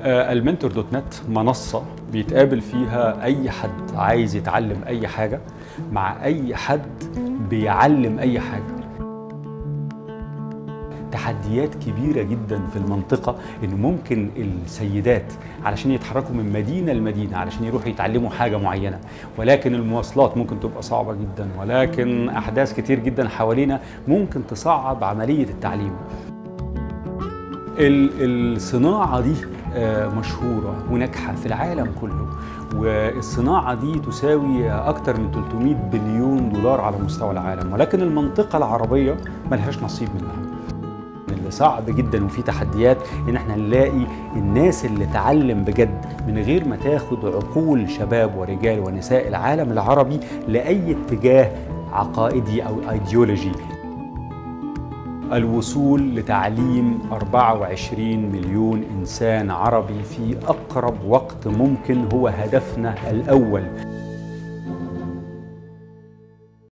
المنتور دوت نت منصة بيتقابل فيها أي حد عايز يتعلم أي حاجة مع أي حد بيعلم أي حاجة تحديات كبيرة جدا في المنطقة إن ممكن السيدات علشان يتحركوا من مدينة لمدينة علشان يروحوا يتعلموا حاجة معينة ولكن المواصلات ممكن تبقى صعبة جدا ولكن أحداث كتير جدا حوالينا ممكن تصعب عملية التعليم الصناعة دي مشهورة وناجحة في العالم كله والصناعة دي تساوي أكثر من 300 بليون دولار على مستوى العالم ولكن المنطقة العربية ملهاش نصيب منها اللي صعب جدا وفي تحديات ان احنا نلاقي الناس اللي تعلم بجد من غير ما تاخد عقول شباب ورجال ونساء العالم العربي لاي اتجاه عقائدي او ايديولوجي الوصول لتعليم 24 مليون انسان عربي في اقرب وقت ممكن هو هدفنا الاول